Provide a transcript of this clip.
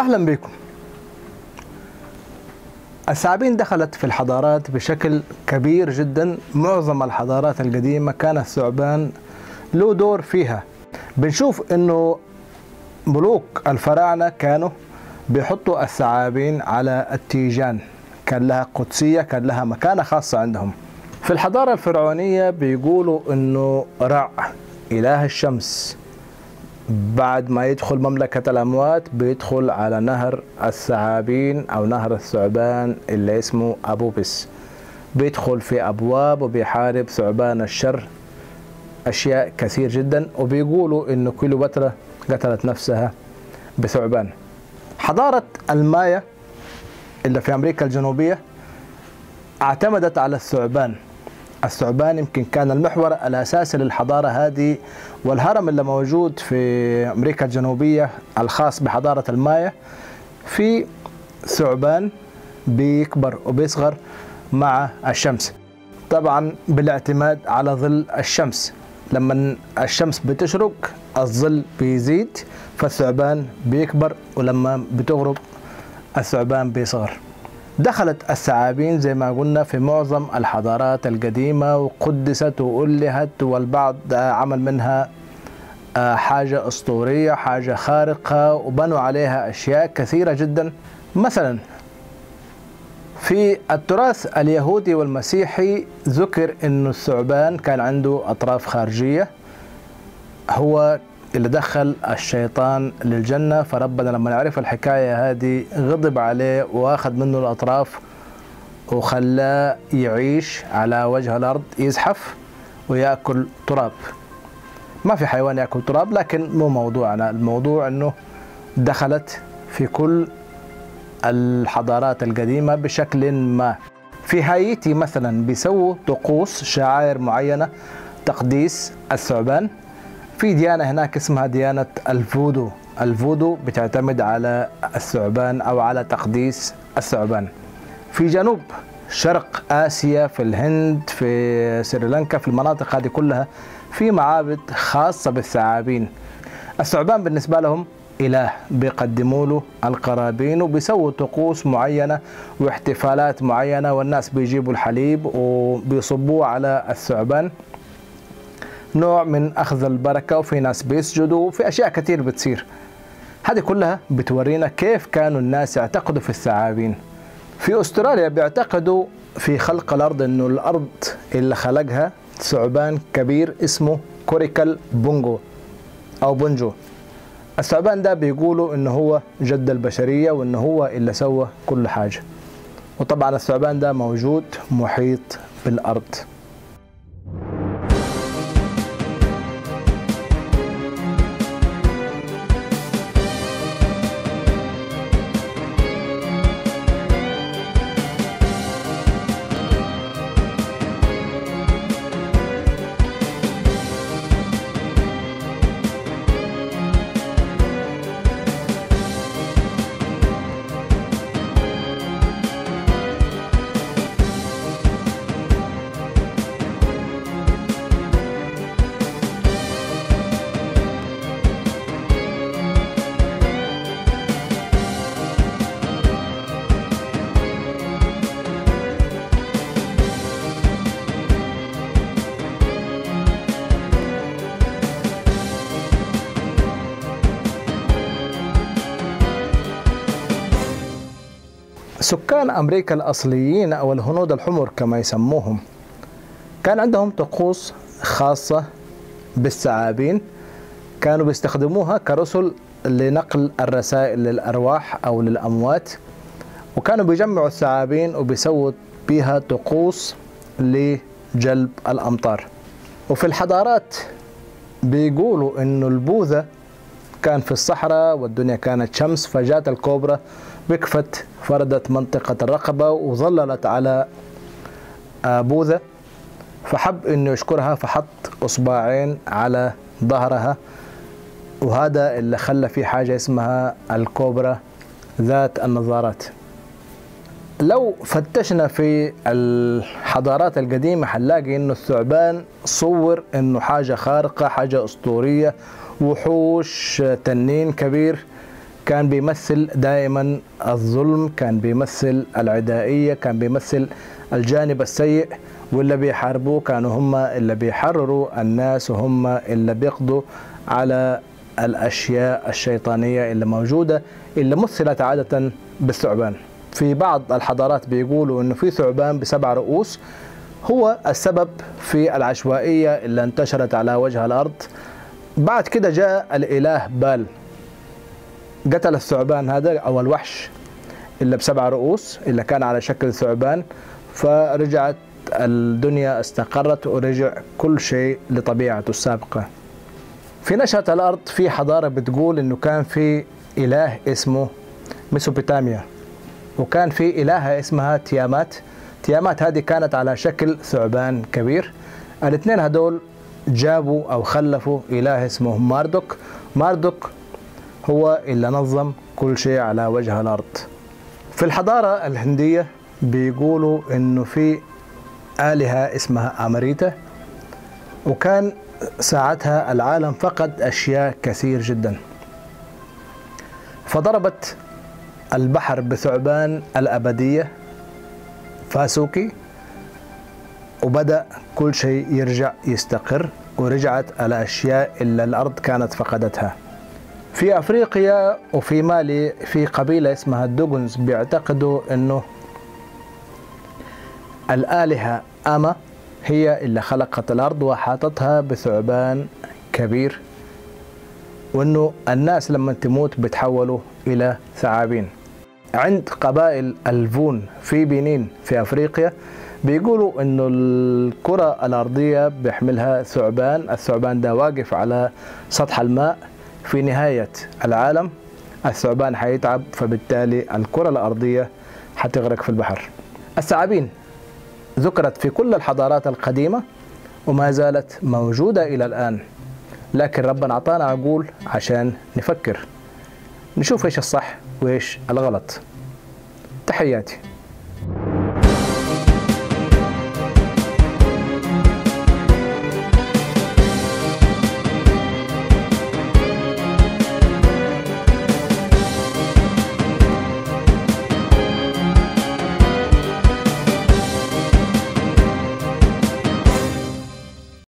اهلا بكم الثعابين دخلت في الحضارات بشكل كبير جدا معظم الحضارات القديمه كان الثعبان له دور فيها بنشوف انه ملوك الفراعنه كانوا بيحطوا الثعابين على التيجان كان لها قدسيه كان لها مكانه خاصه عندهم في الحضاره الفرعونيه بيقولوا انه رع اله الشمس بعد ما يدخل مملكة الأموات بيدخل على نهر الثعابين أو نهر الثعبان اللي اسمه أبوبس بيدخل في أبواب وبيحارب ثعبان الشر أشياء كثير جدا وبيقولوا إنه كليوباترا قتلت نفسها بثعبان حضارة المايا اللي في أمريكا الجنوبية اعتمدت على الثعبان الثعبان يمكن كان المحور الأساسي للحضارة هذه والهرم اللي موجود في أمريكا الجنوبية الخاص بحضارة المايا في ثعبان بيكبر وبيصغر مع الشمس طبعا بالاعتماد على ظل الشمس لما الشمس بتشرق الظل بيزيد فالثعبان بيكبر ولما بتغرب الثعبان بيصغر دخلت الثعابين زي ما قلنا في معظم الحضارات القديمة وقدست وألهت والبعض عمل منها حاجة أسطورية حاجة خارقة وبنوا عليها أشياء كثيرة جدا مثلا في التراث اليهودي والمسيحي ذكر أن الثعبان كان عنده أطراف خارجية هو اللي دخل الشيطان للجنة فربنا لما يعرف الحكاية هذه غضب عليه وأخذ منه الأطراف وخلاه يعيش على وجه الأرض يزحف ويأكل تراب ما في حيوان يأكل تراب لكن مو موضوعنا الموضوع أنه دخلت في كل الحضارات القديمة بشكل ما في هايتي مثلا بيسووا طقوس شعائر معينة تقديس الثعبان في ديانة هناك اسمها ديانة الفودو الفودو بتعتمد على الثعبان أو على تقديس الثعبان في جنوب شرق آسيا في الهند في سريلانكا في المناطق هذه كلها في معابد خاصة بالثعابين الثعبان بالنسبة لهم إله بيقدموا له القرابين وبيسووا طقوس معينة واحتفالات معينة والناس بيجيبوا الحليب وبيصبوه على الثعبان نوع من اخذ البركه وفي ناس بيسجدوا وفي اشياء كثير بتصير هذه كلها بتورينا كيف كانوا الناس يعتقدوا في الثعابين في استراليا بيعتقدوا في خلق الارض انه الارض اللي خلقها ثعبان كبير اسمه كوريكال بونجو او بونجو الثعبان ده بيقولوا انه هو جد البشريه وانه هو اللي سوى كل حاجه وطبعا الثعبان ده موجود محيط بالارض سكان أمريكا الأصليين أو الهنود الحمر كما يسموهم كان عندهم طقوس خاصة بالثعابين كانوا بيستخدموها كرسل لنقل الرسائل للأرواح أو للأموات وكانوا بيجمعوا الثعابين وبيسووا بيها طقوس لجلب الأمطار وفي الحضارات بيقولوا إنه البوذا كان في الصحراء والدنيا كانت شمس فجات الكوبرا وقفت فردت منطقة الرقبة وظللت على بوذا فحب انه يشكرها فحط اصبعين على ظهرها وهذا اللي خلى في حاجة اسمها الكوبرا ذات النظارات لو فتشنا في الحضارات القديمة حنلاقي انه الثعبان صور انه حاجة خارقة حاجة اسطورية وحوش تنين كبير كان بيمثل دائما الظلم كان بيمثل العدائية كان بيمثل الجانب السيء واللي بيحاربوه كانوا هم اللي بيحرروا الناس وهم اللي بيقضوا على الأشياء الشيطانية اللي موجودة اللي مثلت عادة بالثعبان في بعض الحضارات بيقولوا انه في ثعبان بسبع رؤوس هو السبب في العشوائية اللي انتشرت على وجه الأرض بعد كده جاء الإله بال قتل الثعبان هذا أو الوحش اللي بسبع رؤوس اللي كان على شكل ثعبان فرجعت الدنيا استقرت ورجع كل شيء لطبيعته السابقة في نشأة الأرض في حضارة بتقول إنه كان في إله اسمه ميسوبوتاميا وكان في إلهة اسمها تيامات تيامات هذه كانت على شكل ثعبان كبير الاثنين هدول جابوا أو خلفوا إله اسمه ماردوك ماردوك هو اللي نظم كل شيء على وجه الأرض في الحضارة الهندية بيقولوا إنه في آلهة اسمها أمريتا وكان ساعتها العالم فقد أشياء كثير جدا فضربت البحر بثعبان الأبدية فاسوكي وبدأ كل شيء يرجع يستقر ورجعت الأشياء اللي الأرض كانت فقدتها في أفريقيا وفي مالي في قبيلة اسمها الدوغونز بيعتقدوا أنه الآلهة أما هي اللي خلقت الأرض وحاطتها بثعبان كبير وأنه الناس لما تموت بتحولوا إلى ثعابين عند قبائل الفون في بنين في أفريقيا بيقولوا انه الكرة الارضية بيحملها ثعبان الثعبان ده واقف على سطح الماء في نهاية العالم الثعبان حيتعب فبالتالي الكرة الارضية حتغرق في البحر الثعابين ذكرت في كل الحضارات القديمة وما زالت موجودة إلى الآن لكن ربنا أعطانا عقول عشان نفكر نشوف إيش الصح وإيش الغلط تحياتي